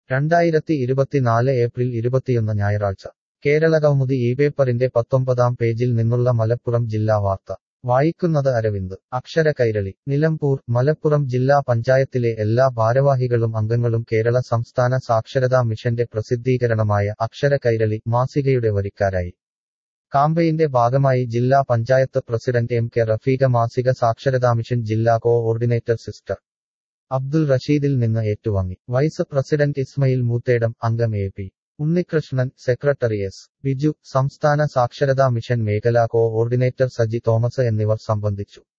രണ്ടായിരത്തി ഇരുപത്തിനാല് ഏപ്രിൽ ഇരുപത്തിയൊന്ന് ഞായറാഴ്ച കേരള കൗമുദി ഈ പേപ്പറിന്റെ പത്തൊമ്പതാം പേജിൽ നിന്നുള്ള മലപ്പുറം ജില്ലാ വാർത്ത വായിക്കുന്നത് അരവിന്ദ് അക്ഷര കൈരളി നിലമ്പൂർ മലപ്പുറം ജില്ലാ പഞ്ചായത്തിലെ എല്ലാ ഭാരവാഹികളും അംഗങ്ങളും കേരള സംസ്ഥാന സാക്ഷരതാ മിഷന്റെ പ്രസിദ്ധീകരണമായ അക്ഷര കൈരളി മാസികയുടെ വരിക്കാരായി കാമ്പയിന്റെ ഭാഗമായി ജില്ലാ panchayat president M K Rafeeqa മാസിക സാക്ഷരതാ മിഷൻ ജില്ലാ കോഓർഡിനേറ്റർ സിസ്റ്റർ അബ്ദുൽ റഷീദിൽ നിന്ന് ഏറ്റുവാങ്ങി വൈസ് പ്രസിഡന്റ് ഇസ്മയിൽ മൂത്തേടം അംഗം A P Unnikrishnan secretary S Biju സംസ്ഥാന സാക്ഷരതാ മിഷൻ മേഖലാ കോഓർഡിനേറ്റർ സജി തോമസ് എന്നിവർ സംബന്ധിച്ചു